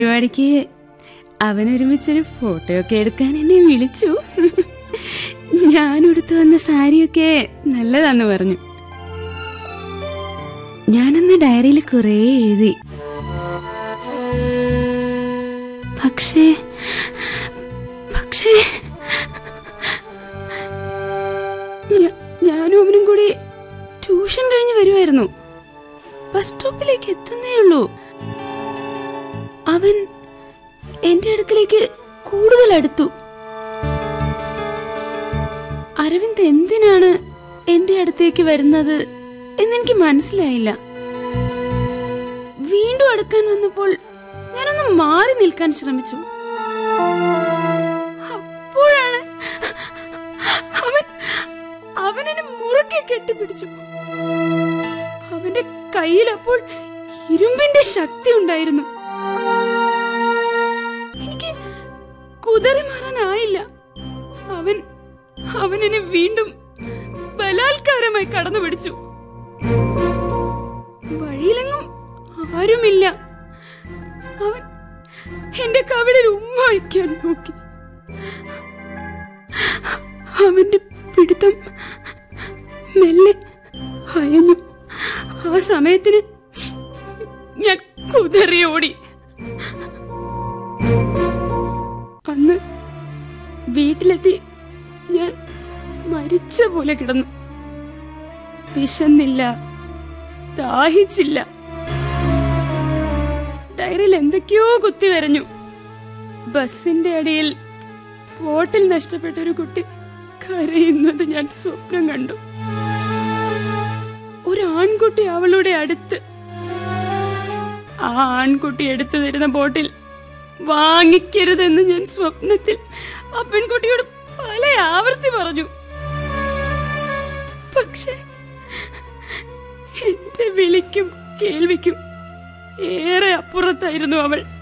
പരിപാടിക്ക് അവൻ ഒരുമിച്ചൊരു ഫോട്ടോ ഒക്കെ എടുക്കാൻ എന്നെ വിളിച്ചു ഞാൻ ഉടുത്തു വന്ന സാരിയൊക്കെ നല്ലതാന്ന് പറഞ്ഞു ഞാനന്ന് ഡയറിയിൽ കുറേ എഴുതി പക്ഷേ പക്ഷേ ഞ- ഞാനും അവനും കൂടി ട്യൂഷൻ കഴിഞ്ഞ് വരുമായിരുന്നു ബസ് സ്റ്റോപ്പിലേക്ക് എത്തുന്നേ ഉള്ളൂ അവൻ എന്റെ അടുക്കലേക്ക് കൂടുതൽ അടുത്തു അരവിന്ദ് എന്തിനാണ് എന്റെ അടുത്തേക്ക് വരുന്നത് എന്നെനിക്ക് മനസ്സിലായില്ല വീണ്ടും അടുക്കാൻ വന്നപ്പോൾ ഞാനൊന്ന് മാറി നിൽക്കാൻ ശ്രമിച്ചു അപ്പോഴാണ് അവൻ അവനെന്നെ മുറുക്കെ കെട്ടിപ്പിടിച്ചു അവന്റെ കയ്യിൽ അപ്പോൾ ഇരുമ്പിന്റെ ശക്തി ഉണ്ടായിരുന്നു എനിക്ക് കുതറി മാറാനായില്ല അവൻ അവൻ എന്നെ വീണ്ടും ബലാത്കാരമായി കടന്നു പിടിച്ചു വഴിയിലെങ്ങും ആരുമില്ല അവൻ എന്റെ കവിളിൽ ഉമ്മ വയ്ക്കാൻ നോക്കി അവന്റെ പിടുത്തം മെല്ലെ അയഞ്ഞു ആ സമയത്തിന് ഞാൻ കുതറിയോടി അന്ന് വീട്ടിലെത്തി ഞാൻ മരിച്ച പോലെ കിടന്നു വിശന്നില്ല ദാഹിച്ചില്ല ഡയറിയിൽ എന്തൊക്കെയോ കുത്തി വരഞ്ഞു ബസിന്റെ അടിയിൽ ബോട്ടിൽ നഷ്ടപ്പെട്ട ഒരു കുട്ടി കരയുന്നത് ഞാൻ സ്വപ്നം കണ്ടു ഒരു ആൺകുട്ടി അവളുടെ അടുത്ത് ആ ആൺകുട്ടി എടുത്തു തരുന്ന ബോട്ടിൽ വാങ്ങിക്കരുതെന്ന് ഞാൻ സ്വപ്നത്തിൽ ആ പെൺകുട്ടിയോട് പല ആവർത്തി പറഞ്ഞു പക്ഷെ എന്റെ വിളിക്കും കേൾവിക്കും ഏറെ അപ്പുറത്തായിരുന്നു അവൾ